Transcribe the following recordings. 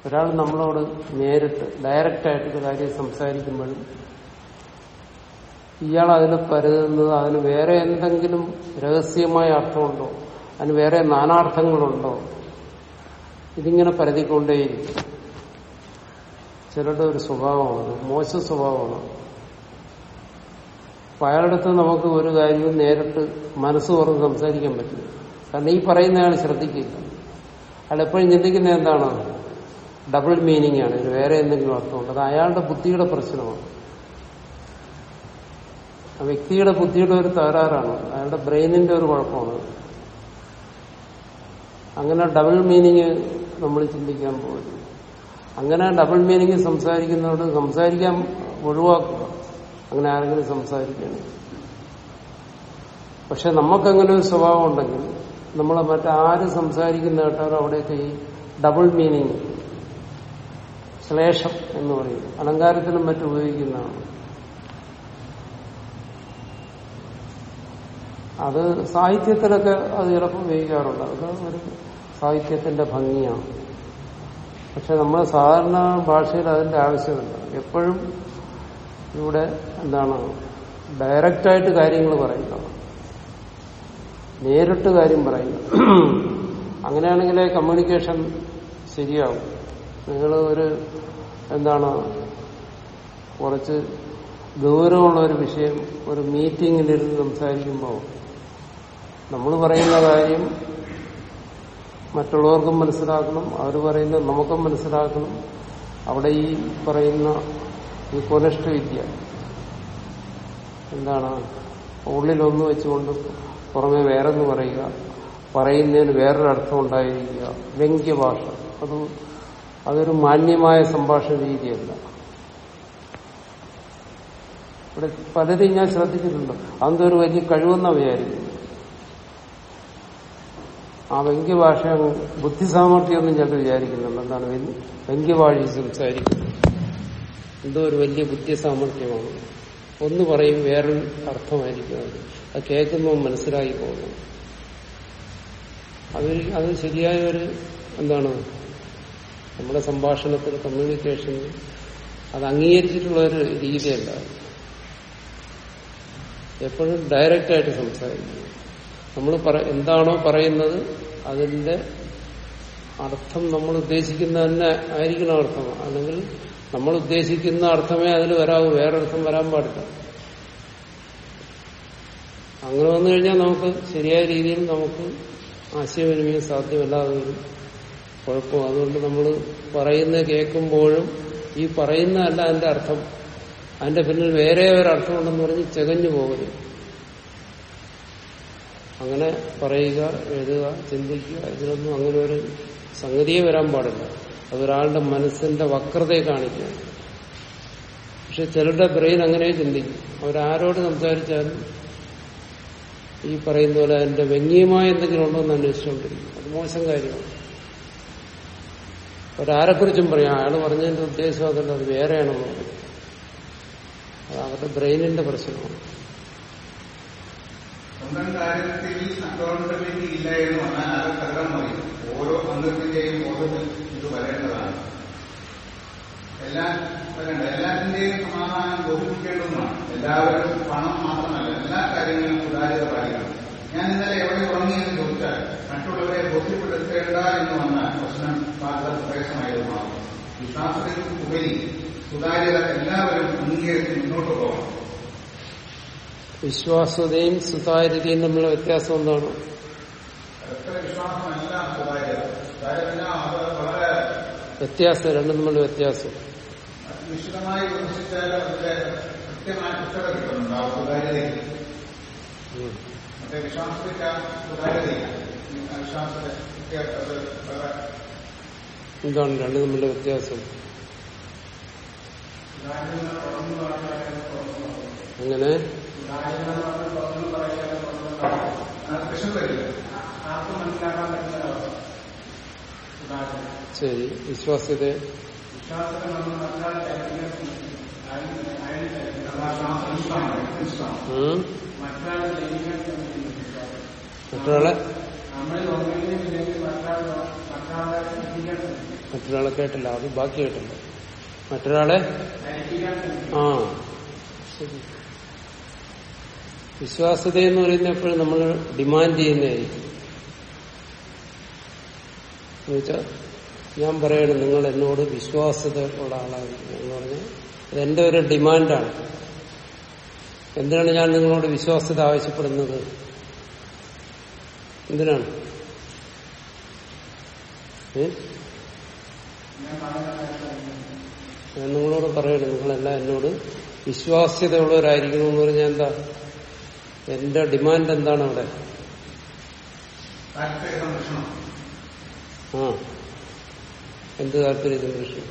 ഒരാൾ നമ്മളോട് നേരിട്ട് ഡയറക്റ്റായിട്ട് ഒരു കാര്യം സംസാരിക്കുമ്പോഴും ഇയാൾ അതിന് കരുതുന്നത് അതിന് വേറെ എന്തെങ്കിലും രഹസ്യമായ അർത്ഥമുണ്ടോ അതിന് വേറെ നാനാർത്ഥങ്ങളുണ്ടോ ഇതിങ്ങനെ പരതിക്കൊണ്ടേയിരിക്കും ചിലരുടെ ഒരു സ്വഭാവമാണ് മോശം സ്വഭാവമാണ് അപ്പൊ അയാളുടെ അടുത്ത് നമുക്ക് ഒരു കാര്യവും നേരിട്ട് മനസ്സ് തുറന്ന് സംസാരിക്കാൻ പറ്റില്ല കാരണം ഈ പറയുന്ന അയാൾ ശ്രദ്ധിക്കില്ല അയാൾ എപ്പോഴും ചിന്തിക്കുന്നത് എന്താണ് ഡബിൾ മീനിങ് ആണ് ഇതിന് വേറെ എന്തെങ്കിലും അർത്ഥമുണ്ട് അത് അയാളുടെ ബുദ്ധിയുടെ പ്രശ്നമാണ് ആ വ്യക്തിയുടെ ബുദ്ധിയുടെ ഒരു തകരാറാണ് അയാളുടെ ബ്രെയിനിന്റെ ഒരു കുഴപ്പമാണ് അങ്ങനെ ഡബിൾ മീനിങ് നമ്മൾ ചിന്തിക്കാൻ പോകുന്നു അങ്ങനെ ഡബിൾ മീനിങ് സംസാരിക്കുന്നതോട് സംസാരിക്കാൻ ഒഴിവാക്കുക അങ്ങനെ ആരെങ്കിലും സംസാരിക്കണം പക്ഷെ നമുക്കങ്ങനെ ഒരു സ്വഭാവം ഉണ്ടെങ്കിൽ നമ്മൾ മറ്റാര് സംസാരിക്കുന്ന കേട്ടാലും അവിടെയൊക്കെ ഈ ഡബിൾ മീനിങ് ശ്ലേഷം എന്ന് പറയും അലങ്കാരത്തിനും മറ്റും ഉപയോഗിക്കുന്നതാണ് അത് സാഹിത്യത്തിലൊക്കെ അത് ചിലപ്പോൾ ഉപയോഗിക്കാറുണ്ട് അത് ഒരു സാഹിത്യത്തിന്റെ ഭംഗിയാണ് പക്ഷെ നമ്മൾ സാധാരണ ഭാഷയിൽ അതിന്റെ ആവശ്യമില്ല എപ്പോഴും ഇവിടെ എന്താണ് ഡയറക്റ്റായിട്ട് കാര്യങ്ങൾ പറയുക നേരിട്ട് കാര്യം പറയുക അങ്ങനെയാണെങ്കിലേ കമ്മ്യൂണിക്കേഷൻ ശരിയാവും നിങ്ങൾ ഒരു എന്താണ് കുറച്ച് ഗൗരവമുള്ള ഒരു വിഷയം ഒരു മീറ്റിങ്ങിലിരുന്ന് സംസാരിക്കുമ്പോൾ നമ്മൾ പറയുന്ന കാര്യം മറ്റുള്ളവർക്കും മനസ്സിലാക്കണം അവർ പറയുന്നത് നമുക്കും മനസ്സിലാക്കണം അവിടെ ഈ പറയുന്ന ഈ കൊനഷ്ട വിദ്യ എന്താണ് ഉള്ളിലൊന്ന് വെച്ചുകൊണ്ട് പുറമെ വേറൊന്ന് പറയുക പറയുന്നതിന് വേറൊരു അർത്ഥം ഉണ്ടായിരിക്കുക വ്യംഗ്യഭാഷ അത് അതൊരു മാന്യമായ സംഭാഷണ രീതിയല്ല ഇവിടെ പലരും ഞാൻ ശ്രദ്ധിച്ചിട്ടുണ്ട് അതെന്തോ ഒരു വലിയ കഴിവെന്നാ വിചാരിക്കുന്നു ആ വ്യംഗ്യഭാഷ ബുദ്ധിസാമർഥ്യമൊന്നും ചിലർ വിചാരിക്കുന്നുണ്ട് എന്താണ് വ്യംഗ്യഭാഷ സംസാരിക്കുന്നത് എന്തോ ഒരു വലിയ ബുദ്ധിസാമർഥ്യമാണ് ഒന്ന് പറയും വേറൊരു അർത്ഥമായിരിക്കും അത് അത് കേൾക്കുമ്പോൾ മനസ്സിലായി പോകുന്നു അതൊരു അത് ശരിയായ ഒരു എന്താണ് നമ്മുടെ സംഭാഷണത്തിൽ കമ്മ്യൂണിക്കേഷനിൽ അത് അംഗീകരിച്ചിട്ടുള്ള ഒരു രീതിയല്ല എപ്പോഴും ഡയറക്റ്റായിട്ട് സംസാരിക്കും നമ്മൾ പറ എന്താണോ പറയുന്നത് അതിന്റെ അർത്ഥം നമ്മൾ ഉദ്ദേശിക്കുന്ന തന്നെ ആയിരിക്കണം അർത്ഥം അല്ലെങ്കിൽ നമ്മൾ ഉദ്ദേശിക്കുന്ന അർത്ഥമേ അതിൽ വരാവൂ വേറെ അർത്ഥം വരാൻ പാടില്ല അങ്ങനെ വന്നു കഴിഞ്ഞാൽ നമുക്ക് ശരിയായ രീതിയിൽ നമുക്ക് ആശയവിനിമയം സാധ്യമല്ലാതെ വരും കുഴപ്പം അതുകൊണ്ട് നമ്മൾ പറയുന്നത് കേൾക്കുമ്പോഴും ഈ പറയുന്നതല്ല അതിന്റെ അർത്ഥം അതിന്റെ പിന്നിൽ വേറെ ഒരർത്ഥമുണ്ടെന്ന് പറഞ്ഞ് ചെകഞ്ഞു പോകരുത് അങ്ങനെ പറയുക എഴുതുക ചിന്തിക്കുക ഇതിനൊന്നും അങ്ങനെ ഒരു സംഗതിയെ വരാൻ പാടില്ല അതൊരാളുടെ മനസ്സിന്റെ വക്രതയെ കാണിക്കുക പക്ഷെ ചിലരുടെ ബ്രെയിൻ അങ്ങനെ ചിന്തിക്കും അവരാരോട് സംസാരിച്ചാലും ഈ പറയുന്ന പോലെ അതിന്റെ വ്യംഗ്യമായ എന്തെങ്കിലും ഉണ്ടോ എന്ന് അന്വേഷിച്ചുകൊണ്ടിരിക്കും അത് മോശം കാര്യമാണ് ഒരാരെക്കുറിച്ചും പറയാം അയാൾ പറഞ്ഞതിന്റെ ഉദ്ദേശം അതല്ല അത് വേറെയാണെന്ന് പറയും അത് അവരുടെ ബ്രെയിനിന്റെ പ്രശ്നമാണ് സ്വന്തം കാര്യത്തിൽ അക്കൗണ്ടബിലിറ്റി ഇല്ല എന്ന് പറഞ്ഞാൽ അത് തകരം മതി ഓരോ അംഗത്തിന്റെയും ബോധത്തിൽ ഇത് വരേണ്ടതാണ് എല്ലാ വരേണ്ട എല്ലാത്തിന്റെയും സമാധാനം ബോധിപ്പിക്കേണ്ടതുമാണ് എല്ലാവരും പണം മാത്രമല്ല എല്ലാ കാര്യങ്ങളും ഉദാരിത പാലിക്കണം ഞാൻ ഇന്നലെ എവിടെ ഉറങ്ങി എന്ന് ചോദിച്ചാൽ മറ്റുള്ളവരെ ബോധ്യപ്പെടുത്തേണ്ട എന്ന് വന്നാൽ പ്രശ്നം വളരെ പ്രവേശമായത് മാറും വിശ്വാസത്തിൽ ഉപരി സുതാര്യത എല്ലാവരും അംഗീകരിച്ച് മുന്നോട്ട് പോകണം വിശ്വാസതയും സുതാര്യതയും തമ്മിലുള്ള വ്യത്യാസം എന്താണ് പരസ്പര വിശ്വാസമല്ല സുതാര്യത സുതാര്യത അത് വളരെ വ്യത്യാസം രണ്ടും തമ്മിലുള്ള വ്യത്യാസം നിശ്ചിതമായി വിമർശിച്ചാൽ അതിന്റെ കൃത്യമായ കുറ്റത കിട്ടുന്നുണ്ട് ആ സുതാര്യതയിൽ ഉം. മറ്റേ വിശ്വാസത്തിന്റെ ആ സുതാര്യതയില്ല ആ വിശ്വാസത്തെ കൃത്യ- അത് വളരെ എന്താണ് രണ്ടും തമ്മിലുള്ള വ്യത്യാസം അങ്ങനെ അത് വിശുദ്ധരില്ല ശരി വിശ്വാസ്യത ഉം. മറ്റൊരാളെ മറ്റൊരാളെ കേട്ടില്ല അത് ബാക്കി കേട്ടില്ല മറ്റൊരാളെ ആ ശരി വിശ്വാസ്യത എന്ന് പറയുന്നത് എപ്പോഴും നമ്മൾ ഡിമാൻഡ് ചെയ്യുന്നതായിരിക്കും എന്നുവെച്ചാൽ ഞാൻ പറയണം നിങ്ങൾ എന്നോട് വിശ്വാസ്യത ഉള്ള ആളായിരിക്കും എന്ന് പറഞ്ഞാൽ ഇതെന്റെ ഒരു ഡിമാൻഡാണ് എന്തിനാണ് ഞാൻ നിങ്ങളോട് വിശ്വാസ്യത ആവശ്യപ്പെടുന്നത് എന്തിനാണ് ഏ ഞാൻ നിങ്ങളോട് പറയണം നിങ്ങളെല്ലാം എന്നോട് വിശ്വാസ്യതയുള്ളവരായിരിക്കണം എന്ന് പറഞ്ഞാൽ എന്താ എന്റെ ഡിമാൻഡ് എന്താണ് അവിടെ താല്പര്യ സംരക്ഷണം ആ എന്ത് താല്പര്യ സംരക്ഷണം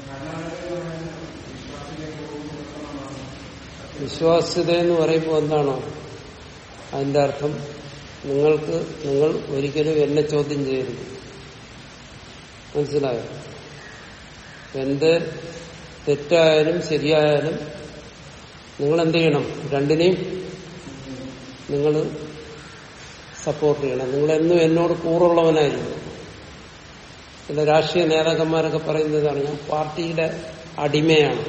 വിശ്വാസ്യത എന്ന് പറയുമ്പോൾ എന്താണോ അതിന്റെ അർത്ഥം നിങ്ങൾക്ക് നിങ്ങൾ ഒരിക്കലും എന്നെ ചോദ്യം ചെയ്യരുത് മനസ്സിലായോ എന്റെ തെറ്റായാലും ശരിയായാലും നിങ്ങൾ എന്ത് ചെയ്യണം രണ്ടിനെയും നിങ്ങൾ സപ്പോർട്ട് ചെയ്യണം നിങ്ങൾ എന്നും എന്നോട് കൂറുള്ളവനായിരിക്കും ചില രാഷ്ട്രീയ നേതാക്കന്മാരൊക്കെ പറയുന്നതാണ് ഞാൻ പാർട്ടിയുടെ അടിമയാണ്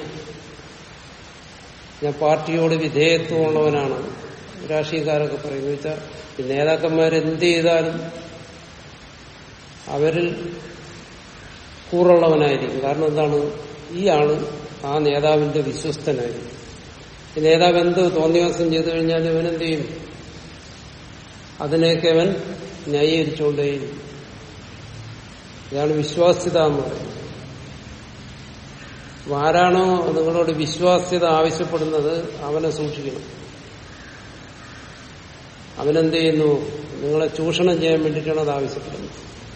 ഞാൻ പാർട്ടിയോട് വിധേയത്വമുള്ളവനാണ് രാഷ്ട്രീയക്കാരൊക്കെ പറയുന്നത് വെച്ചാൽ ഈ നേതാക്കന്മാർ എന്ത് ചെയ്താലും അവരിൽ കൂറുള്ളവനായിരിക്കും കാരണം എന്താണ് ഈ ആള് ആ നേതാവിന്റെ വിശ്വസ്തനായിരിക്കും ഈ നേതാവ് എന്ത് തോന്നിവാസം ചെയ്തു കഴിഞ്ഞാൽ ഇവൻ എന്ത് ചെയ്യും അതിനെയൊക്കെ അവൻ ന്യായീകരിച്ചുകൊണ്ടേയിരിക്കും ഇതാണ് വിശ്വാസ്യത എന്ന് പറയുന്നത് അപ്പൊ ആരാണോ നിങ്ങളോട് വിശ്വാസ്യത ആവശ്യപ്പെടുന്നത് അവനെ സൂക്ഷിക്കണം അവനെന്ത് ചെയ്യുന്നു നിങ്ങളെ ചൂഷണം ചെയ്യാൻ വേണ്ടിയിട്ടാണ് അത് ആവശ്യപ്പെടുന്നത്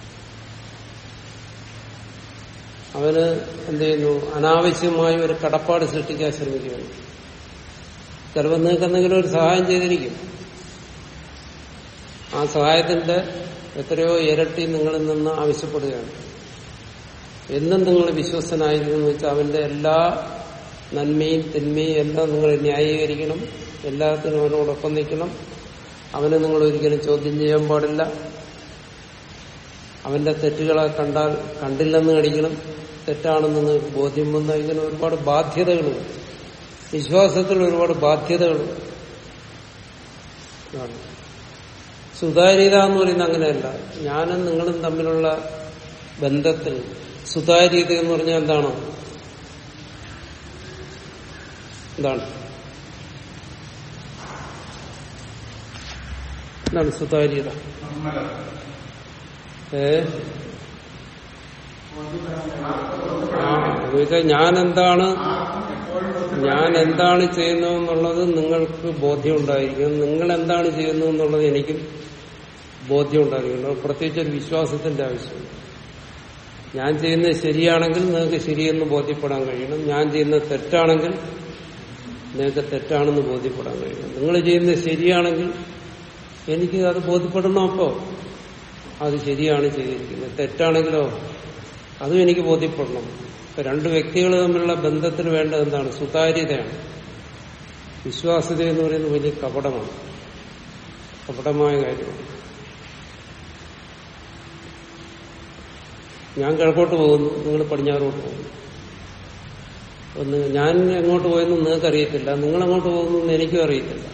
അവന് എന്ത് ചെയ്യുന്നു അനാവശ്യമായി ഒരു കടപ്പാട് സൃഷ്ടിക്കാൻ ശ്രമിക്കുകയാണ് ചിലപ്പോൾ നിങ്ങൾക്ക് എന്തെങ്കിലും ഒരു സഹായം ചെയ്തിരിക്കും ആ സഹായത്തിന്റെ എത്രയോ ഇരട്ടി നിങ്ങളിൽ നിന്ന് ആവശ്യപ്പെടുകയാണ് എന്നും നിങ്ങൾ വിശ്വസ്തനായിരിക്കും എന്ന് വെച്ചാൽ അവന്റെ എല്ലാ നന്മയും തിന്മയും എല്ലാം നിങ്ങൾ ന്യായീകരിക്കണം എല്ലാത്തിനും അവനോടൊപ്പം നിൽക്കണം അവനെ നിങ്ങൾ ഒരിക്കലും ചോദ്യം ചെയ്യാൻ പാടില്ല അവന്റെ തെറ്റുകളെ കണ്ടാൽ കണ്ടില്ലെന്ന് കടിക്കണം തെറ്റാണെന്ന് നിങ്ങൾക്ക് ബോധ്യം വന്ന ഇങ്ങനെ ഒരുപാട് ബാധ്യതകളുണ്ട് വിശ്വാസത്തിൽ ഒരുപാട് ബാധ്യതകളുണ്ട് ആണ്. സുതാര്യത എന്ന് പറയുന്നത് അങ്ങനെയല്ല ഞാനും നിങ്ങളും തമ്മിലുള്ള ബന്ധത്തിൽ സുതാര്യത എന്ന് പറഞ്ഞാൽ എന്താണ് എന്താണ് എന്താണ് സുതാര്യത നിർമ്മലത ഏ ആ എന്ന് വെച്ചാൽ ഞാൻ എന്താണ് ഞാൻ എന്താണ് ചെയ്യുന്നതെന്നുള്ളത് നിങ്ങൾക്ക് ബോധ്യം ഉണ്ടായിരിക്കണം നിങ്ങൾ എന്താണ് ചെയ്യുന്നത് എന്നുള്ളത് എനിക്കും ബോധ്യം ഉണ്ടായിരിക്കണം പ്രത്യേകിച്ച് ഒരു വിശ്വാസത്തിന്റെ ആവശ്യമുണ്ട് ഞാൻ ചെയ്യുന്നത് ശരിയാണെങ്കിൽ നിങ്ങൾക്ക് ശരിയെന്ന് ബോധ്യപ്പെടാൻ കഴിയണം ഞാൻ ചെയ്യുന്നത് തെറ്റാണെങ്കിൽ നിങ്ങൾക്ക് തെറ്റാണെന്ന് ബോധ്യപ്പെടാൻ കഴിയണം നിങ്ങൾ ചെയ്യുന്നത് ശരിയാണെങ്കിൽ എനിക്ക് അത് ബോധ്യപ്പെടണം അപ്പോ അത് ശരിയാണ് ചെയ്തിരിക്കുന്നത് തെറ്റാണെങ്കിലോ അതും എനിക്ക് ബോധ്യപ്പെടണം ഇപ്പൊ രണ്ട് വ്യക്തികൾ തമ്മിലുള്ള ബന്ധത്തിന് വേണ്ടത് എന്താണ് സുതാര്യതയാണ് വിശ്വാസ്യത എന്ന് പറയുന്നത് വലിയ കപടമാണ് കപടമായ കാര്യമാണ് ഞാൻ കിഴക്കോട്ട് പോകുന്നു നിങ്ങൾ പടിഞ്ഞാറോട്ട് പോകുന്നു ഒന്ന് ഞാൻ എങ്ങോട്ട് പോയെന്ന് നിങ്ങൾക്ക് അറിയത്തില്ല നിങ്ങൾ അങ്ങോട്ട് പോകുന്നു എന്ന് എനിക്കും അറിയത്തില്ല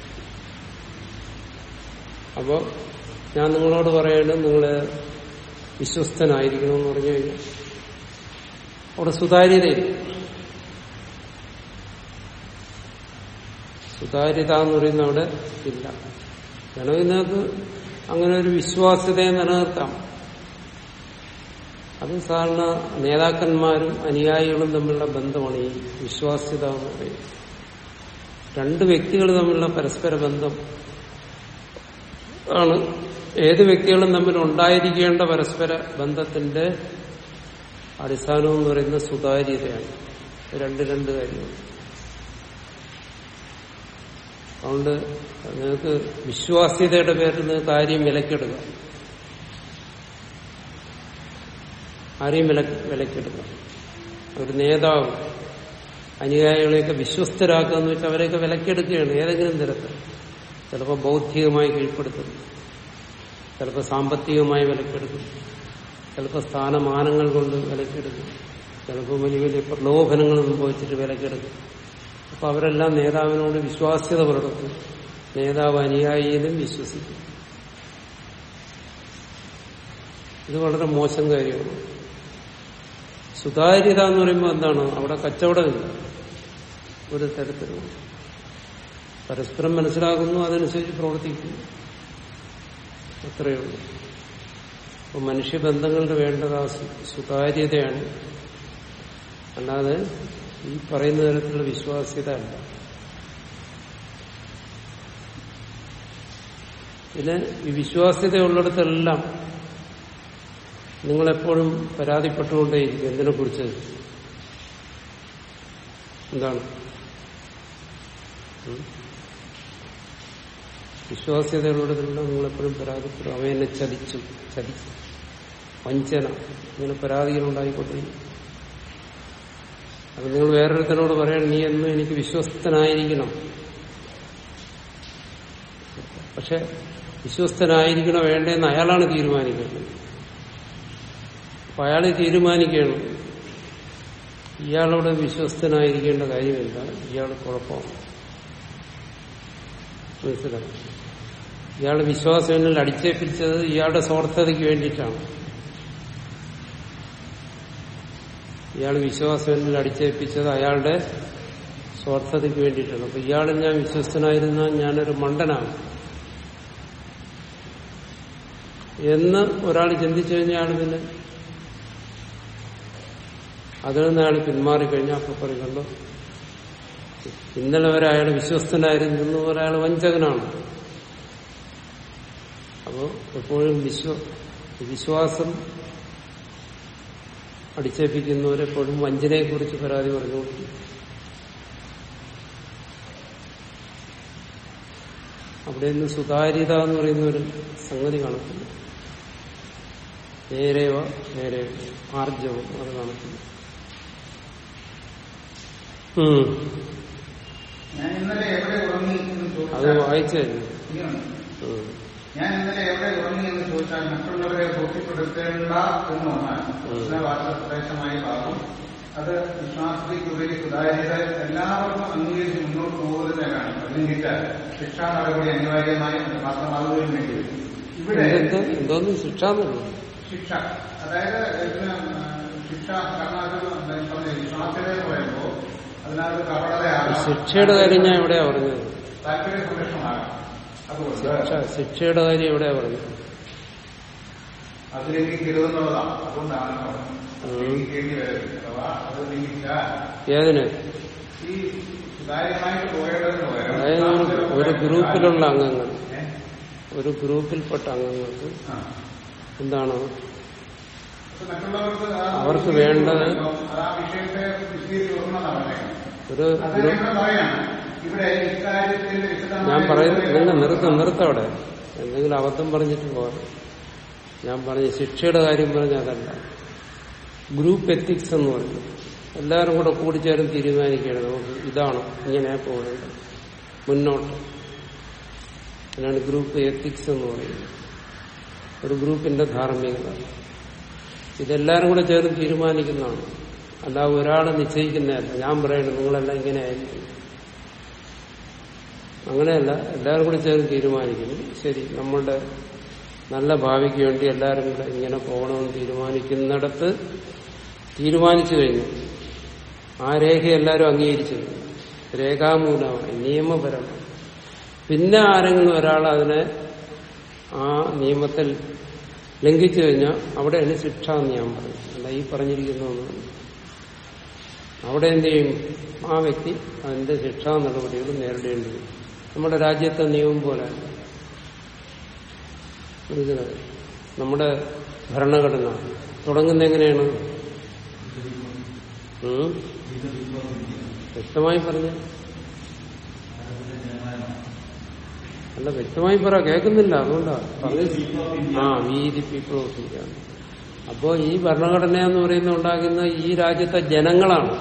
അപ്പോ ഞാൻ നിങ്ങളോട് പറയണം നിങ്ങൾ വിശ്വസ്തനായിരിക്കണമെന്ന് പറഞ്ഞു കഴിഞ്ഞാൽ അവിടെ സുതാര്യതയില്ല സുതാര്യത എന്ന് പറയുന്ന അവിടെ ഇല്ല വേണമെങ്കിൽ നിങ്ങൾക്ക് അങ്ങനെ ഒരു വിശ്വാസ്യതയെ നിലനിർത്താം അത് സാധാരണ നേതാക്കന്മാരും അനുയായികളും തമ്മിലുള്ള ബന്ധമാണ് ഈ വിശ്വാസ്യത എന്ന് പറയുന്നത് രണ്ട് വ്യക്തികൾ തമ്മിലുള്ള പരസ്പര ബന്ധം ആണ് ഏത് വ്യക്തികളും തമ്മിൽ ഉണ്ടായിരിക്കേണ്ട പരസ്പര ബന്ധത്തിന്റെ അടിസ്ഥാനം എന്ന് പറയുന്നത് സുതാര്യതയാണ് രണ്ട് രണ്ട് കാര്യങ്ങൾ അതുകൊണ്ട് നിങ്ങൾക്ക് വിശ്വാസ്യതയുടെ പേരിൽ നിങ്ങൾക്ക് ആരെയും വിലക്കെടുക്കാം ആരെയും വില വിലക്കെടുക്കാം ഒരു നേതാവ് അനുയായികളെയൊക്കെ വിശ്വസ്തരാക്കുക എന്ന് വെച്ചാൽ അവരെയൊക്കെ വിലക്കെടുക്കുകയാണ് ഏതെങ്കിലും തരത്തിൽ ചിലപ്പോൾ ബൗദ്ധികമായി കീഴ്പ്പെടുത്തും ചിലപ്പോൾ സാമ്പത്തികമായി വിലക്കെടുക്കും ചിലപ്പോൾ സ്ഥാനമാനങ്ങൾ കൊണ്ട് വിലക്കെടുക്കും ചിലപ്പോൾ വലിയ വലിയ പ്രലോഭനങ്ങൾ സംഭവിച്ചിട്ട് വിലക്കെടുക്കും അപ്പൊ അവരെല്ലാം നേതാവിനോട് വിശ്വാസ്യത പുലർത്തും നേതാവ് അനുയായിയിലും വിശ്വസിക്കും ഇത് വളരെ മോശം കാര്യമാണ് സുതാര്യത എന്ന് പറയുമ്പോൾ എന്താണ് അവിടെ കച്ചവടമില്ല ഒരു തരത്തിലും പരസ്പരം മനസ്സിലാക്കുന്നു അതനുസരിച്ച് പ്രവർത്തിക്കുന്നു അത്രയേ ഉള്ളൂ അപ്പൊ മനുഷ്യബന്ധങ്ങളുടെ വേണ്ടത് ആ സു- സുതാര്യതയാണ് അല്ലാതെ ഈ പറയുന്ന തരത്തിലുള്ള വിശ്വാസ്യത അല്ല പിന്നെ ഈ വിശ്വാസ്യതയുള്ളിടത്തെല്ലാം നിങ്ങളെപ്പോഴും പരാതിപ്പെട്ടുകൊണ്ടേയിരിക്കും എന്തിനെ കുറിച്ച് എന്താണ് ഉം? വിശ്വാസ്യതയുള്ളിടത്തെല്ലാം നിങ്ങളെപ്പോഴും പരാതിപ്പെടും അവ എന്നെ ചതിച്ചു ചതിച്ചു വഞ്ചന ഇങ്ങനെ പരാതികളുണ്ടായിക്കൊണ്ടിരിക്കും അപ്പൊ നിങ്ങൾ വേറൊരുത്തനോട് പറയണം നീ എന്നും എനിക്ക് വിശ്വസ്തനായിരിക്കണം പക്ഷെ വിശ്വസ്തനായിരിക്കണോ വേണ്ടേന്ന് അയാളാണ് തീരുമാനിക്കുന്നത് അപ്പൊ അയാൾ തീരുമാനിക്കണം ഇയാളോട് വിശ്വസ്തനായിരിക്കേണ്ട കാര്യമില്ല ഇയാൾ കുഴപ്പമാണ് മനസ്സിലായി ഇയാളുടെ വിശ്വാസം എന്നിൽ അടിച്ചേൽപ്പിച്ചത് ഇയാളുടെ സ്വാർത്ഥതയ്ക്ക് വേണ്ടിയിട്ടാണ് ഇയാൾ വിശ്വാസം എന്നിൽ അടിച്ചേൽപ്പിച്ചത് അയാളുടെ സ്വാർത്ഥതയ്ക്ക് വേണ്ടിയിട്ടാണ് അപ്പൊ ഇയാളിൽ ഞാൻ വിശ്വസ്തനായിരുന്നാൽ ഞാനൊരു മണ്ടനാണ് എന്ന് ഒരാൾ ചിന്തിച്ചു കഴിഞ്ഞാൽ പിന്നെ അതിൽ നിന്ന് അയാൾ പിന്മാറിക്കഴിഞ്ഞാൽ അപ്പൊ പറയുന്നുണ്ടോ ഇന്നലെ വരെ അയാൾ വിശ്വസ്തനായിരുന്നു ഒരാൾ വഞ്ചകനാണ് അപ്പോൾ എപ്പോഴും വിശ്വ വിശ്വാസം അടിച്ചേൽപ്പിക്കുന്നവരെപ്പോഴും വഞ്ചനയെക്കുറിച്ച് പരാതി പറഞ്ഞുകൊണ്ടിരിക്കും അവിടെ നിന്ന് സുതാര്യത എന്ന് പറയുന്ന ഒരു സംഗതി കാണത്തില്ല നേരെവ നേരെ ആർജവം അത് കാണത്തില്ല ഉം. ഞാൻ ഇന്നലെ എവിടെ ഉറങ്ങി എന്ന് അത് ചോദിച്ചാൽ വായിച്ചായിരുന്നു ഇനിയുണ്ട്. ഉം. ഞാൻ ഇന്നലെ എവിടെ ഉറങ്ങി എന്ന് ചോദിച്ചാൽ മറ്റുള്ളവരെ ബോധ്യപ്പെടുത്തേണ്ട എന്ന് വന്നാൽ പ്രശ്നവാദ പ്രദേശമായ ഭാഗം അത് വിശ്വാസത്തിക്കുപരി സുതാര്യത എല്ലാവർക്കും അംഗീകരിച്ച് മുന്നോട്ട് പോകുന്നതിനാണ് അതിനിട്ട് ശിക്ഷാ നടപടി അനിവാര്യമായി പ്രാപ്തമാകുകയും വേണ്ടി വരും ഇവിടെ എന്ത് എന്തോന്ന് ശിക്ഷ എന്നുള്ളൂ ശിക്ഷ അതായത് ഇതിന് ശിക്ഷ കാരണം അത് പറഞ്ഞ വിശ്വാസ്യത എന്ന് പറയുമ്പോൾ അതിനകത്ത് കപടതയാകാം ശിക്ഷയുടെ കാര്യം ഞാൻ എവിടെയാ പറഞ്ഞത് താല്പര്യ സംരക്ഷണമാകാം അതുകൊണ്ട് ശിക്ഷ ശിക്ഷയുടെ കാര്യം എവിടെയാ പറഞ്ഞത് അത് ലംഘിക്കരുതെന്നുള്ളതാണ് അതുകൊണ്ടാണ് പറഞ്ഞത്. അത് ലംഘിക്കേണ്ടി വരും അഥവാ അത് ലംഘിച്ചാൽ ഏതിന് ഈ സുതാര്യമായിട്ട് പോകേണ്ടതിന് പകരം അതായത് ഒരു- ഒരു ഗ്രൂപ്പിലുള്ള അംഗങ്ങൾ ഏ? ഒരു ഗ്രൂപ്പിൽപ്പെട്ട അംഗങ്ങൾക്ക് ആ. എന്താണ് അപ്പൊ മറ്റുള്ളവർക്ക് ആ അവർക്ക് വിഷയം വേണ്ടത് അത് ആ വിഷയത്തെ വിശദീകരിച്ച് കൊടുക്കണമെന്നാണ് പറഞ്ഞേക്കുന്നത് ഒരു അത് ഗ്രൂ- ഞങ്ങൾ പറയാണ് ഇവിടെ ഇക്കാര്യത്തിൽ വിശദമായ ഞാൻ പറയുന്നത് ഒരു- നിങ്ങൾ നിർത്തും നിർത്തവിടെ എന്തെങ്കിലും അബദ്ധം പറഞ്ഞിട്ട് പോകാം ഞാൻ പറഞ്ഞ ശിക്ഷയുടെ കാര്യം പറഞ്ഞ അതല്ല ഗ്രൂപ്പ് എത്തിക്സ് എന്ന് പറഞ്ഞു എല്ലാവരും കൂടെ കൂടിച്ചേർന്ന് തീരുമാനിക്കുകയാണ് നമുക്ക് ഇതാണ് ഇങ്ങനെ പോകേണ്ടത് മുന്നോട്ട് അതിനാണ് ഗ്രൂപ്പ് എത്തിക്സ് എന്ന് പറയുന്നത് ഒരു ഗ്രൂപ്പിന്റെ ധാർമ്മികത ഇതെല്ലാരും കൂടെ ചേർന്ന് തീരുമാനിക്കുന്നതാണ് അല്ലാതെ ഒരാൾ നിശ്ചയിക്കുന്നതല്ല ഞാൻ പറയുന്നത് നിങ്ങളെല്ലാം ഇങ്ങനെ ആയിരിക്കും അങ്ങനെയല്ല എല്ലാവരും കൂടി ചേർന്ന് തീരുമാനിക്കുന്നു ശരി നമ്മളുടെ നല്ല ഭാവിക്ക് വേണ്ടി എല്ലാവരും കൂടെ ഇങ്ങനെ പോകണമെന്ന് തീരുമാനിക്കുന്നിടത്ത് തീരുമാനിച്ചു കഴിഞ്ഞു ആ രേഖ എല്ലാവരും അംഗീകരിച്ചു കഴിഞ്ഞു. രേഖാമൂലമായി നിയമപരമായി പിന്നെ ആരെങ്കിലും ഒരാൾ അതിനെ ആ നിയമത്തിൽ ലംഘിച്ചു കഴിഞ്ഞാൽ അവിടെയാണ് ശിക്ഷ എന്ന് ഞാൻ പറയും അല്ല ഈ പറഞ്ഞിരിക്കുന്നതൊന്നും അവിടെ എന്ത് ചെയ്യും ആ വ്യക്തി അതിന്റെ ശിക്ഷാ നടപടികൾ നേരിടേണ്ടി വരും നമ്മുടെ രാജ്യത്തെ നിയമം പോലെ മനസ്സിലായോ? നമ്മുടെ ഭരണഘടന തുടങ്ങുന്ന എങ്ങനെയാണ് ഉം? വ്യക്തമായി പറഞ്ഞ അല്ല വ്യക്തമായി പറ കേൾക്കുന്നില്ല അതുകൊണ്ടാ പറഞ്ഞ ആ we the people of India അപ്പോ ഈ ഭരണഘടന എന്ന് പറയുന്ന ഉണ്ടാക്കുന്ന ഈ രാജ്യത്തെ ജനങ്ങളാണ്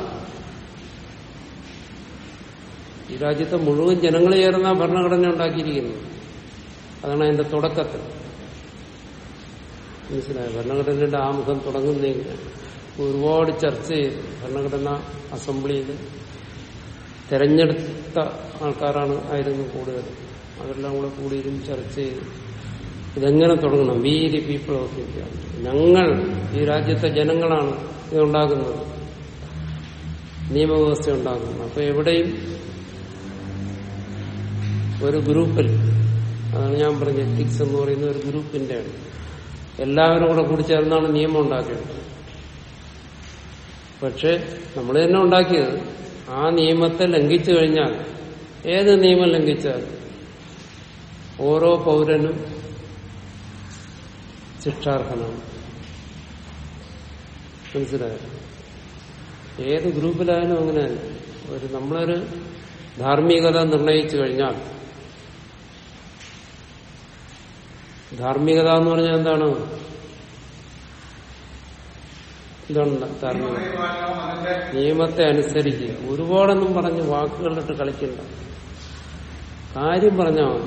ഈ രാജ്യത്തെ മുഴുവൻ ജനങ്ങൾ ചേർന്ന ഭരണഘടന ഉണ്ടാക്കിയിരിക്കുന്നത് അതാണ് അതിന്റെ തുടക്കത്തിൽ മനസ്സിലായോ ഭരണഘടനയുടെ ആമുഖം തുടങ്ങുന്നതെങ്കിൽ ഒരുപാട് ചർച്ച ചെയ്ത് ഭരണഘടന അസംബ്ലിയിൽ തെരഞ്ഞെടുത്ത ആൾക്കാരാണ് ആയിരുന്നു കൂടുതൽ അവരെല്ലാം കൂടെ കൂടിയും ചർച്ച ചെയ്ത് ഇതെങ്ങനെ തുടങ്ങണം we the people of India ഞങ്ങൾ ഈ രാജ്യത്തെ ജനങ്ങളാണ് ഇതുണ്ടാക്കുന്നത് നിയമവ്യവസ്ഥ ഉണ്ടാക്കുന്നത് അപ്പൊ എവിടെയും ഒരു ഗ്രൂപ്പിൽ അതാണ് ഞാൻ പറഞ്ഞ എത്തിക്സ് എന്ന് പറയുന്ന ഒരു ഗ്രൂപ്പിന്റെയാണ് എല്ലാവരും കൂടെ കൂടി ചേർന്നാണ് നിയമം ഉണ്ടാക്കേണ്ടത് പക്ഷെ നമ്മൾ തന്നെ ഉണ്ടാക്കിയത് ആ നിയമത്തെ ലംഘിച്ചു കഴിഞ്ഞാൽ ഏത് നിയമം ലംഘിച്ചാൽ ഓരോ പൗരനും ശിക്ഷാർഹനാണ് മനസ്സിലായോ ഏത് ഗ്രൂപ്പിലായാലും അങ്ങനെ തന്നെ. ഒരു നമ്മളൊരു ധാർമ്മികത നിർണയിച്ചു കഴിഞ്ഞാൽ ധാർമ്മികത എന്ന് പറഞ്ഞാൽ എന്താണ് എന്താണ് ധാർമ്മികത നിയമപരിപാലനവും അതിന്റെ നിയമത്തെ അനുസരിക്കുക ഒരുപാടൊന്നും പറഞ്ഞ് വാക്കുകളിലിട്ട് കളിക്കണ്ട കാര്യം പറഞ്ഞാൽ മതി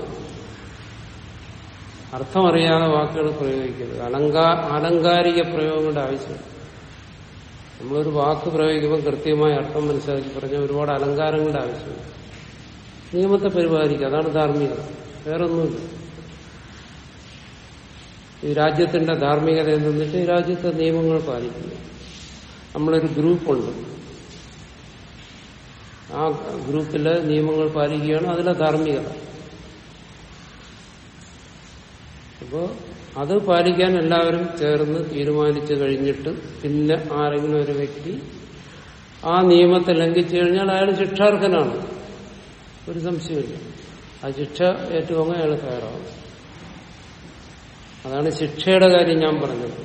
അർത്ഥമറിയാതെ വാക്കുകൾ പ്രയോഗിക്കരുത് അലങ്കാ ആലങ്കാരിക പ്രയോഗങ്ങളുടെ ആവശ്യം നമ്മളൊരു വാക്ക് പ്രയോഗിക്കുമ്പോൾ കൃത്യമായ അർത്ഥം മനസ്സിലാക്കി പറഞ്ഞാൽ ഒരുപാട് അലങ്കാരങ്ങളുടെ ആവശ്യമില്ല നിയമത്തെ പരിപാലിക്കുക അതാണ് ധാർമ്മികത വേറൊന്നുമില്ല ഈ രാജ്യത്തിന്റെ ധാർമ്മികത എന്നിട്ട് ഈ രാജ്യത്തെ നിയമങ്ങൾ പാലിക്കുക നമ്മളൊരു ഗ്രൂപ്പുണ്ട് ആ ഗ്രൂപ്പിലെ നിയമങ്ങൾ പാലിക്കുകയാണ് അതിലെ ധാർമ്മികത അപ്പോ അത് പാലിക്കാൻ എല്ലാവരും ചേർന്ന് തീരുമാനിച്ചു കഴിഞ്ഞിട്ട് പിന്നെ ആരെങ്കിലും ഒരു വ്യക്തി ആ നിയമത്തെ ലംഘിച്ചു കഴിഞ്ഞാൽ അയാൾ ശിക്ഷാർഹനാണ് ഒരു സംശയമില്ല ആ ശിക്ഷ ഏറ്റുവാങ്ങാൻ അയാൾ തയ്യാറാവും അതാണ് ശിക്ഷയുടെ കാര്യം ഞാൻ പറഞ്ഞത്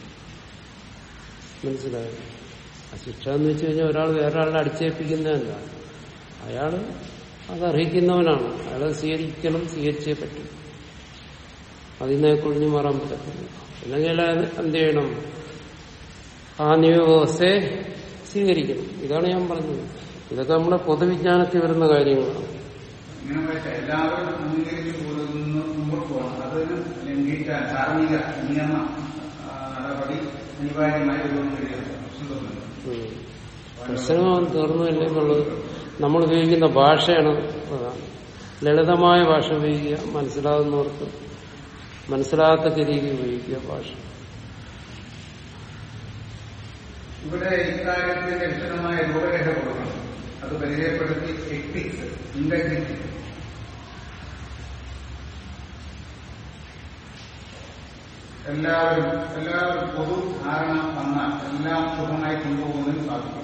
മനസ്സിലായത് ആ ശിക്ഷ എന്ന് വെച്ച് കഴിഞ്ഞാൽ ഒരാൾ വേറൊരാളെ അടിച്ചേൽപ്പിക്കുന്നതല്ല അയാൾ അത് അർഹിക്കുന്നവനാണ് അയാളെ സ്വീകരിക്കണം സ്വീകരിച്ചേ പറ്റും അതിൽ നിന്ന് കുഴിഞ്ഞു മാറാൻ പറ്റത്തില്ല അല്ലെങ്കിൽ അയാൾ എന്ത് ചെയ്യണം ആ നിയമവ്യവസ്ഥയെ സ്വീകരിക്കണം ഇതാണ് ഞാൻ പറഞ്ഞത് ഇതൊക്കെ നമ്മുടെ പൊതുവിജ്ഞാനത്തിൽ വരുന്ന കാര്യങ്ങളാണ് ഇങ്ങനെ വെച്ചാൽ എല്ലാവരും അംഗീകരിച്ചു പോകുന്നു മുമ്പോട്ട് പോകണം അതിന് ലംഘിക്കാൻ ധാർമ്മിക നിയമ ആ, നടപടി അനിവാര്യമായി വരുമെന്ന് കഴിയുന്നത് പ്രശ്നം തോന്നുന്നു ഉം. പ്രശ്നം തീർന്നില്ല എന്നുള്ളത് നമ്മൾ ഉപയോഗിക്കുന്ന ഭാഷയാണ് പ്രധാനം ലളിതമായ ഭാഷ ഉപയോഗിക്കുക മനസ്സിലാകുന്നവർക്ക് മനസ്സിലാകത്തക്ക രീതിയിൽ ഉപയോഗിക്കുക ഭാഷ ഇവിടെ ഇക്കാര്യത്തിന്റെ വിശദമായ രൂപരേഖ കൊടുക്കണം അത് പരിചയപ്പെടുത്തി എത്തിക്സ് ഇന്റഗ്രിറ്റി എല്ലാവരും എല്ലാവരും പൊതു ധാരണ വന്നാൽ എല്ലാം സുഖമായി കൊണ്ടുപോകുന്നതിന് സാധിക്കും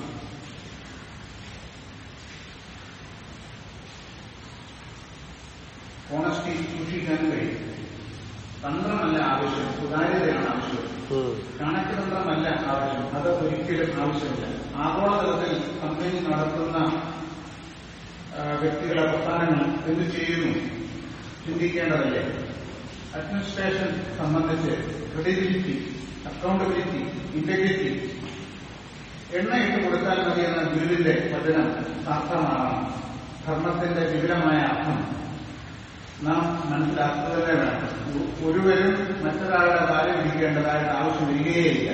ഓണസ്റ്റി സൂക്ഷിക്കാൻ കഴിയും തന്ത്രമല്ല ആവശ്യം സുതാര്യതയാണ് ആവശ്യം ഉം. കണക്കുതന്ത്രമല്ല ആവശ്യം അത് ഒരിക്കലും ആവശ്യമില്ല ആഗോളതലത്തിൽ കമ്പനി നടത്തുന്ന ആ, വ്യക്തികളെ പ്രസ്ഥാനങ്ങൾ എന്ത് ചെയ്യുന്നു ചിന്തിക്കേണ്ടതല്ലേ അഡ്മിനിസ്ട്രേഷൻ സംബന്ധിച്ച് ക്രെഡിബിലിറ്റി അക്കൗണ്ടബിലിറ്റി ഇന്റഗ്രിറ്റി എണ്ണ ഇട്ട് കൊടുത്താൽ മതി എന്ന ഗുരുവിന്റെ വചനം സാർത്ഥമാകണം ധർമ്മത്തിന്റെ വിപുലമായ അർത്ഥം നാം മനസ്സിലാക്കുക തന്നെ വേണം ഒ- ഒരുവരും മറ്റൊരാളുടെ കാര്യം പിടിക്കേണ്ടതായിട്ട് ആവശ്യം വരികയേയില്ല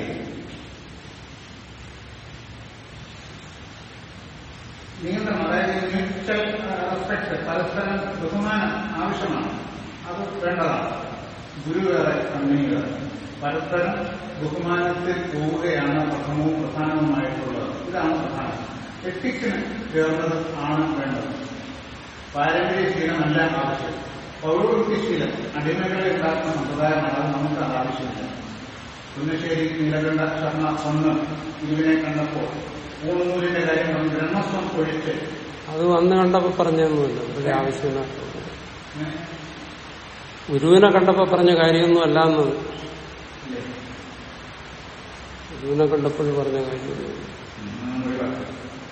നിയന്ത്രണം അതായത് മ്യൂച്വൽ റെസ്പെക്ട് പരസ്പരം ബഹുമാനം ആവശ്യമാണ് അത് വേണ്ടതാണ് ഗുരു വേറെ കമ്പനി വേറെ പരസ്പരം ബഹുമാനത്തിൽ പോവുകയാണ് പ്രഥമവും പ്രധാനവുമായിട്ടുള്ളത് ഇതാണ് പ്രധാനം എത്തിക്സിന് ചേർന്നത് ആണ് വേണ്ടത് പാരമ്പര്യശീലമല്ല ആവശ്യം പൗരോഹിത്യശീലം അടിമകളെ ഉണ്ടാക്കുന്ന സമ്പ്രദായമാണ് അത് നമുക്ക് അത് ആവശ്യമില്ല കുന്നശ്ശേരി നീലകണ്ഠ ശർമ്മ ഒന്ന് ഗുരുവിനെ കണ്ടപ്പോൾ ഊണുനൂലിന്റെ കാര്യം പറഞ്ഞു ബ്രഹ്മസ്വം ഒഴിച്ച് അത് വന്ന് കണ്ടപ്പോ പറഞ്ഞൊന്നുമില്ല ഒരു ആവശ്യമില്ല ഇങ്ങനെ ഗുരുവിനെ കണ്ടപ്പോ പറഞ്ഞ കാര്യമൊന്നും അല്ല എന്നത് ഇല്ലേ? ഗുരുവിനെ കണ്ടപ്പോഴും പറഞ്ഞ കാര്യമൊന്നും ഉം, നമ്മൾ ഒഴിവാക്കാം.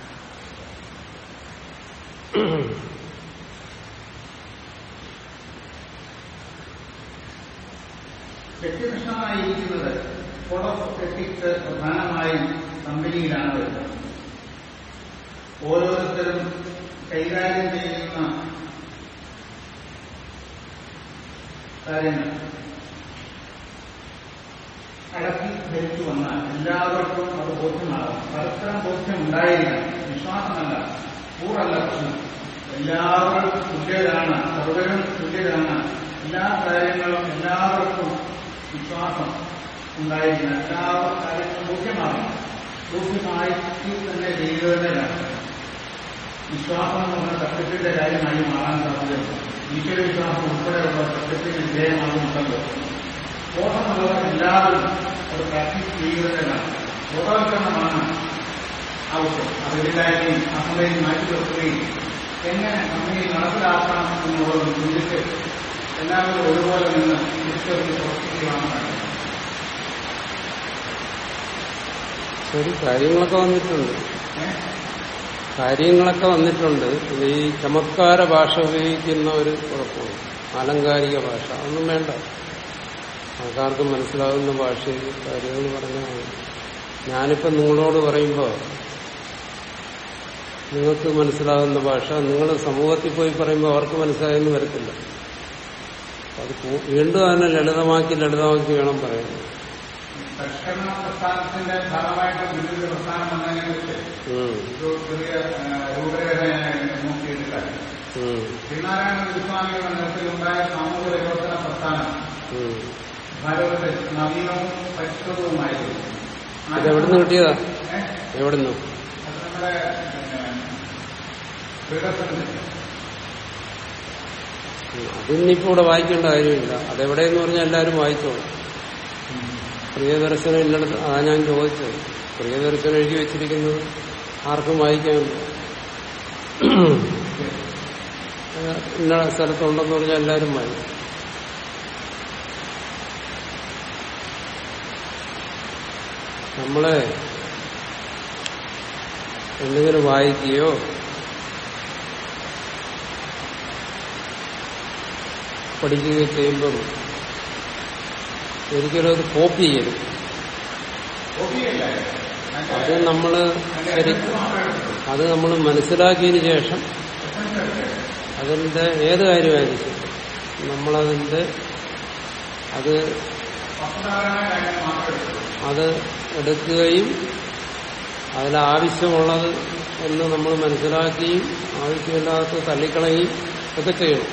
വ്യക്തിനിഷ്ഠമായിരിക്കുന്നത് കോഡ് ഓഫ് എത്തിക്സ് പ്രധാനമായും കമ്പനിയിലാണ് വരുന്നത് ഓരോരുത്തരും കൈകാര്യം ചെയ്യുന്ന കാര്യങ്ങൾ ധരിച്ചു വന്നാൽ എല്ലാവർക്കും അത് ബോധ്യമാകും പരസ്പരം ബോധ്യം ഉണ്ടായിരിക്കണം വിശ്വാസമല്ല കൂറല്ല പ്രശ്നം എല്ലാവരും തുല്യരാണ് സർവരും തുല്യരാണ് എല്ലാ കാര്യങ്ങളും എല്ലാവർക്കും വിശ്വാസം ഉണ്ടായിരിക്കണം എല്ലാ കാര്യങ്ങളും ബോധ്യമാകും ബോധ്യമായിട്ട് തന്നെ ചെയ്യുന്നതന്നെ വേണം വിശ്വാസം എന്ന് പറഞ്ഞ സത്യത്തിന്റെ കാര്യമായി മാറാൻ സാധ്യതയുണ്ട് ഈശ്വര വിശ്വാസം ഉൾപ്പെടെയുള്ള സത്യത്തിന് വിധേയമാകുന്നുണ്ടല്ലോ ബോധമുള്ളവർ എല്ലാവരും അത് പ്രാക്ടീസ് ചെയ്യുന്നതിനാണ് ബോധവൽക്കരണമാണ് ആവശ്യം അതില്ലായ്മയും അസമയും മാറ്റി നിർത്തുകയും എങ്ങനെ കമ്പനിയിൽ നടപ്പിലാക്കാം എന്നുള്ളത് ചിന്തിച്ച് എല്ലാവരും ഒരുപോലെ നിന്ന് തിരിച്ചറിഞ്ഞ് പ്രവർത്തിക്കുകയാണ് വേണ്ടത്. ശരി കാര്യങ്ങളൊക്കെ വന്നിട്ടുണ്ട് ഏ? കാര്യങ്ങളൊക്കെ വന്നിട്ടുണ്ട് ഇത് ഈ ചമത്കാര ഭാഷ ഉപയോഗിക്കുന്ന ഒരു കുഴപ്പമാണ് ആലങ്കാരിക ഭാഷ അതൊന്നും വേണ്ട ആൾക്കാർക്ക് മനസ്സിലാകുന്ന ഭാഷയിൽ കാര്യങ്ങൾ പറഞ്ഞാൽ മതി. ഞാനിപ്പം നിങ്ങളോട് പറയുമ്പോൾ നിങ്ങൾക്ക് മനസ്സിലാകുന്ന ഭാഷ നിങ്ങൾ സമൂഹത്തിൽ പോയി പറയുമ്പോൾ അവർക്ക് മനസ്സിലായെന്ന് വരത്തില്ല അത് പൂ- വീണ്ടും അതിനെ ലളിതമാക്കി ലളിതമാക്കി വേണം പറയാൻ പരിഷ്കരണ പ്രസ്ഥാനത്തിന്റെ ഭാഗമായിട്ട് വിദ്യുത് പ്രസ്ഥാനം വന്നതിനെ കുറിച്ച് ഉം, ഒരു ചെറിയ ആ, രൂപരേഖ ഞാൻ നോക്കിയെടുക്കാൻ ഉം, ശ്രീനാരായണ ഗുരുസ്വാമിയുടെ നേതൃത്വത്തിലുണ്ടായ സാമൂഹ്യ പരിവർത്തന പ്രസ്ഥാനം ഉം. ഭാരതത്തിൽ നവീനവും പരിഷ്കൃതവുമായിരുന്നു ഇത് എവിടുന്ന് കിട്ടിയതാ ഏ? എവിടുന്ന് അത് നമ്മുടെ പിന്നെ, വികസനത്തിൽ അതിനിപ്പോ ഇവിടെ വായിക്കേണ്ട കാര്യമില്ല അതെവിടെയെന്ന് പറഞ്ഞാൽ എല്ലാവരും വായിച്ചോളും പ്രിയദർശനം ഇല്ലടത്ത് അതാ ഞാൻ ചോദിച്ചത് പ്രിയദർശനം എഴുതി വെച്ചിരിക്കുന്നത് ആർക്കും വായിക്കാമില്ല അത് ഇന്ന സ്ഥലത്തുണ്ടെന്ന് പറഞ്ഞാൽ എല്ലാവരും വായിക്കും നമ്മളെ എന്തെങ്കിലും വായിക്കുകയോ പഠിക്കുകയോ ചെയ്യുമ്പം ഒരിക്കലും അത് കോപ്പി ചെയ്യരുത് കോപ്പിയല്ല അത് നമ്മൾ ശരി അത് നമ്മൾ മനസ്സിലാക്കിയതിന് ശേഷം അതിന്റെ ഏത് കാര്യമായിരിക്കും നമ്മളതിന്റെ അത് വസ്തുതാപരമായ കാര്യം മാത്രം എടുത്തു അത് എടുക്കുകയും അതിലാവശ്യമുള്ളത് എന്ന് നമ്മൾ മനസ്സിലാക്കുകയും ആവശ്യമില്ലാത്ത തള്ളിക്കളയുകയും ഒക്കെ ചെയ്യണം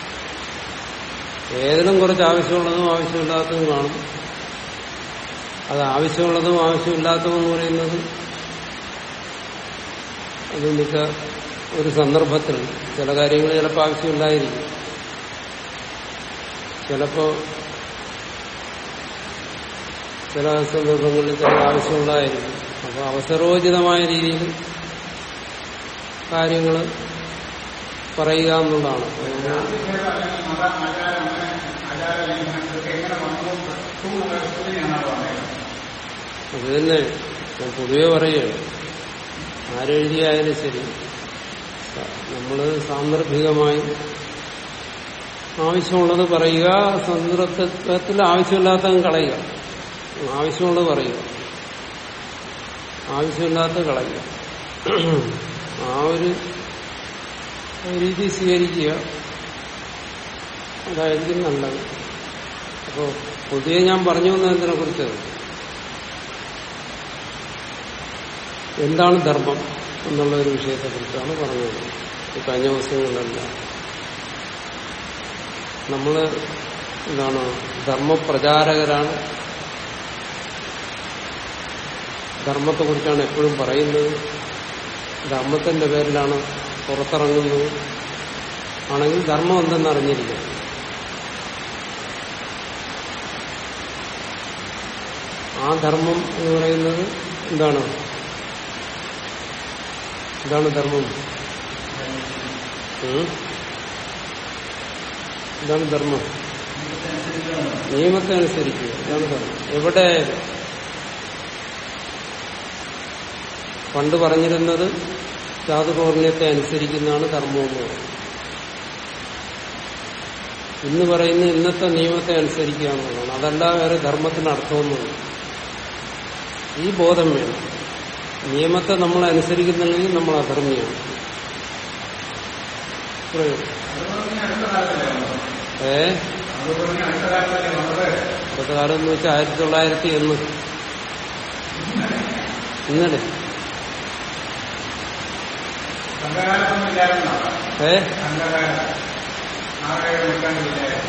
ഏതിലും കുറച്ച് ആവശ്യമുള്ളതും ആവശ്യമില്ലാത്തതും കാണും അത് ആവശ്യമുള്ളതും ആവശ്യമില്ലാത്തതും എന്ന് പറയുന്നത് അത് മിക്ക ഒരു സന്ദർഭത്തിൽ ചില കാര്യങ്ങൾ ചിലപ്പോൾ ആവശ്യമില്ലായിരിക്കും ചിലപ്പോ ചില സന്ദർഭങ്ങളിൽ ചില ആവശ്യമുള്ളതായിരിക്കും അപ്പോൾ അവസരോചിതമായ രീതിയിൽ കാര്യങ്ങൾ പറയുക എന്നുള്ളതാണ് അപ്പോൾ നമ്മൾ ഗാന്ധിഭേദം അല്ലെങ്കിൽ മത ആചാരം അങ്ങനെ ആചാര ലംഘനങ്ങളൊക്കെ എങ്ങനെ വന്നു പെട്ടു എന്നുള്ള വസ്തുതയാണ് പറഞ്ഞത് അത് തന്നെ ഞാൻ പൊതുവെ പറയുകയാണ് ആരെഴുതിയായാലും ശരി നമ്മൾ സാന്ദർഭികമായി ആവശ്യമുള്ളത് പറയുക സന്ദർഭത്തിൽ ആവശ്യമില്ലാത്തതും കളയുക ആവശ്യമുള്ളത് പറയുക ആവശ്യമില്ലാത്തത് കളയുക ആ ഒരു രീതി സ്വീകരിക്കുക അതായിരിക്കും നല്ലത് അപ്പോൾ പൊതുവെ ഞാൻ പറഞ്ഞു വന്നതിനെ കുറിച്ച് എന്താണ് ധർമ്മം എന്നുള്ള ഒരു വിഷയത്തെക്കുറിച്ചാണ് പറഞ്ഞത് ഈ കഴിഞ്ഞ ദിവസങ്ങളിലെല്ലാം നമ്മൾ എന്താണ് ധർമ്മപ്രചാരകരാണ് ധർമ്മത്തെക്കുറിച്ചാണ് എപ്പോഴും പറയുന്നത് ധർമ്മത്തിന്റെ പേരിലാണ് പുറത്തിറങ്ങുന്നത് ആണെങ്കിൽ ധർമ്മം എന്തെന്ന് അറിഞ്ഞിരിക്കണം ആ ധർമ്മം എന്ന് പറയുന്നത് എന്താണ് എന്താണ് ധർമ്മം ഉം? എന്താണ് ധർമ്മം നിയമത്തെ അനുസരിക്കുക ഇതാണ് ധർമ്മം എവിടെ പണ്ട് പറഞ്ഞിരുന്നത് ചാതുപൗർണ്യത്തെ അനുസരിക്കുന്നതാണ് ധർമ്മം എന്ന് പറയുന്നത് ഇന്ന് പറയുന്ന ഇന്നത്തെ നിയമത്തെ അനുസരിക്കുക എന്നുള്ളതാണ് അതല്ല വേറെ ധർമ്മത്തിന് അർത്ഥമൊന്നുമില്ല ഈ ബോധം വേണം നിയമത്തെ നമ്മൾ അനുസരിക്കുന്നില്ലെങ്കിൽ നമ്മൾ അധർമ്മിയാണ് ഇത്രയേ ഉള്ളൂ. അതുപോലെ തന്നെ അടുത്ത കാലത്തല്ലേ വന്നത് ഏ അതുപോലെ തന്നെ അടുത്ത കാലത്തല്ലേ വന്നത് അടുത്ത കാലം എന്ന് വെച്ചാൽ ആയിരത്തി തൊള്ളായിരത്തി എന്ന് ഇന്നലെ സംഘകാലത്തൊന്നും ഇല്ലായിരുന്നോ ഏ സംഘകാലം ആറേഴ് നൂറ്റാണ്ടില്ലായിരുന്നു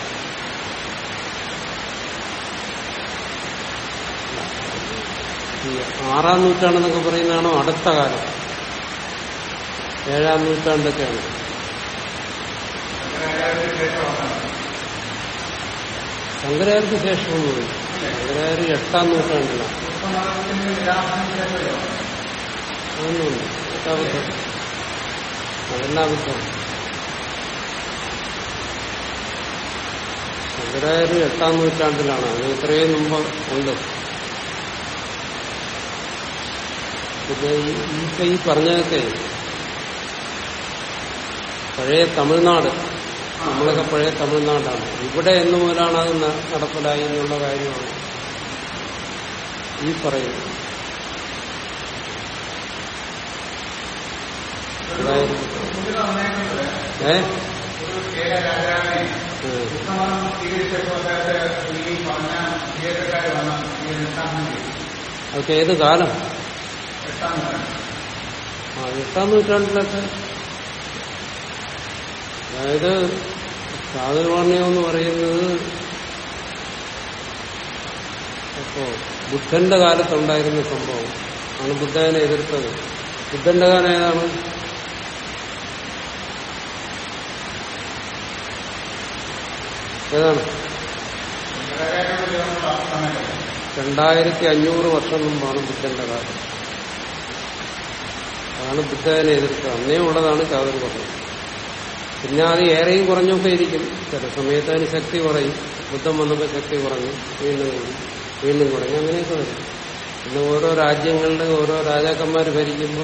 ഈ ആറാം നൂറ്റാണ്ടെന്നൊക്കെ പറയുന്നതാണോ അടുത്ത കാലം ഏഴാം നൂറ്റാണ്ടൊക്കെയാണ് ശങ്കരാചാര്യത്തിന് ശേഷമാണ് ശങ്കരാചാര്യർക്ക് ശേഷമൊന്നുമില്ല ശങ്കരാചാര്യ എട്ടാം നൂറ്റാണ്ടിലാണ് ബുദ്ധമതത്തിന്റെ നിരാസനത്തിന് ശേഷമല്ലോ അതൊന്നുമില്ല അതാബദ്ധം അതെല്ലാം അബദ്ധം ശങ്കരാചാര്യ എട്ടാം നൂറ്റാണ്ടിലാണ് അതിന് ഇത്രയും മുമ്പ് ഉണ്ട് പിന്നെ ഈ ഈ ഇപ്പൊ ഈ പറഞ്ഞതൊക്കെ പഴയ തമിഴ്നാട് നമ്മളൊക്കെ പഴയ തമിഴ്നാടാണ് ഇവിടെ എന്ന് മുതലാണ് അത് ന- നടപ്പിലായി എന്നുള്ള കാര്യമാണ് ഈ പറയുന്നത് അതായത് ഇതിൽ വന്നേക്കുന്നത് ഏ ഒരു കേര രാജാവിനെ ഉം. ബുദ്ധമതം സ്വീകരിച്ചപ്പോൾ അദ്ദേഹത്തെ ഈ പറഞ്ഞ തിയേറ്ററുകാർ വന്ന ഈ എട്ടാം തീയതി അതൊക്കെ ഏത് കാലം എട്ടാം നൂറ്റാണ്ട് ആ എട്ടാം നൂറ്റാണ്ടിലൊക്കെ അതായത് ചാതുർവർണ്ണ്യം എന്ന് പറയുന്നത് അപ്പോ ബുദ്ധന്റെ കാലത്തുണ്ടായിരുന്ന സംഭവം ആണ് ബുദ്ധനെ എതിർത്തത് ബുദ്ധന്റെ കാലം ഏതാണ് ഏതാണ് ശങ്കരാചാര്യോട് ചേർന്നുള്ള സമയത്ത് രണ്ടായിരത്തി അഞ്ഞൂറ് വർഷം മുമ്പാണ് ബുദ്ധന്റെ കാലം അതാണ് ബുദ്ധനെ എതിർത്തത് അന്നേ ഉള്ളതാണ് ചാതുർവർണ്ണം പിന്നെ അത് ഏറെയും കുറഞ്ഞൊക്കെ ഇരിക്കും ചില സമയത്ത് അതിന് ശക്തി കുറയും ബുദ്ധം വന്നപ്പോൾ ശക്തി കുറഞ്ഞു വീണ്ടും കൂടി വീണ്ടും കുറഞ്ഞു അങ്ങനെയൊക്കെ വരും പിന്നെ ഓരോ രാജ്യങ്ങളിൽ ഓരോ രാജാക്കന്മാർ ഭരിക്കുമ്പോൾ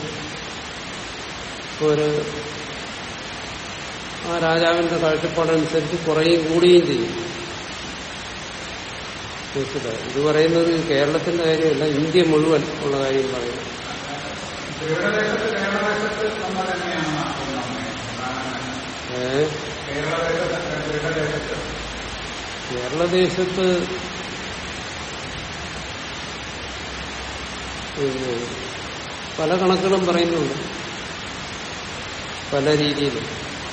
ഒരു ആ രാജാവിന്റെ കാഴ്ചപ്പാടനുസരിച്ച് കുറയും കൂടുകയും ചെയ്യും മനസ്സിലായി ഇത് പറയുന്നത് കേരളത്തിന്റെ കാര്യമല്ല ഇന്ത്യ മുഴുവൻ ഉള്ള കാര്യം പറയുന്നത് കേരളദേശത്ത് കേരളദേശത്ത് നമ്മൾ തന്നെയാണ് ഏഹ് കേരളദേശത്ത് കേരളദേശത്ത് കേരളദേശത്ത് പിന്നെ പല കണക്കുകളും പറയുന്നുണ്ട് പല രീതിയിലും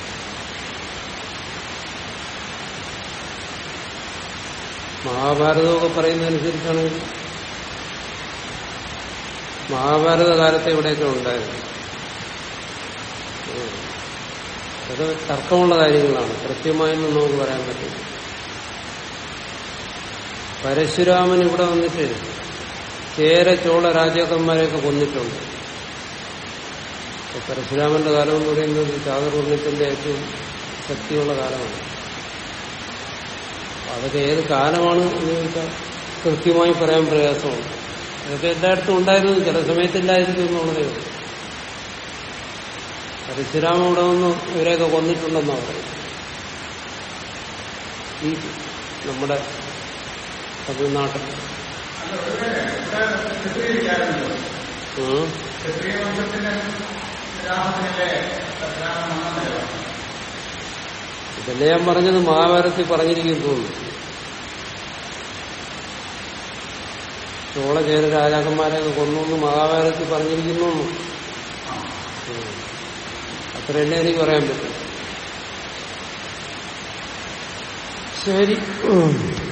മഹാഭാരതമൊക്കെ പറയുന്നതനുസരിച്ചാണെങ്കിൽ മഹാഭാരത കാലത്തെ ഇവിടെയൊക്കെ ഉണ്ടായിരുന്നു ഉം. അത് തർക്കമുള്ള കാര്യങ്ങളാണ് കൃത്യമായൊന്നും നമുക്ക് പറയാൻ പറ്റില്ല പരശുരാമൻ ഇവിടെ വന്നിട്ട് ചേര ചോള രാജാക്കന്മാരെയൊക്കെ കൊന്നിട്ടുണ്ട് അപ്പൊ പരശുരാമന്റെ കാലം എന്ന് പറയുന്നത് ചാതുർവർണ്ണത്തിന്റെ ഏറ്റവും ശക്തിയുള്ള കാലമാണ് അപ്പൊ അതൊക്കെ ഏത് കാലമാണ് എന്ന് ചോദിച്ചാൽ കൃത്യമായി പറയാൻ പ്രയാസമാണ് അതൊക്കെ എല്ലായിടത്തും ഉണ്ടായിരുന്നു ചില സമയത്തില്ലായിരിക്കും എന്നുള്ളതേ ഉള്ളൂ പരശുരാമൻ ഇവിടെ വന്ന് ഇവരെയൊക്കെ കൊന്നിട്ടുണ്ടെന്നാണ് പറയുന്നത് ഈ നമ്മുടെ തമിഴ്നാട്ടിൽ ചിത്രീകരിക്കാറുണ്ടല്ലോ ഉം. ക്ഷത്രിയ വംശത്തിന്റെ രാമത്തിനല്ലേ രാമൻ വന്നതല്ലോ ഇതല്ലേ ഞാൻ പറഞ്ഞത് മഹാഭാരതത്തിൽ പറഞ്ഞിരിക്കുന്നു തോന്നുന്നു ചോളചേര രാജാക്കന്മാരെയൊക്കെ കൊന്നു മഹാഭാരതത്തിൽ പറഞ്ഞിരിക്കുന്നു ഉം. അത്രയല്ലേ എനിക്ക് പറയാൻ പറ്റും ശരി ഉം.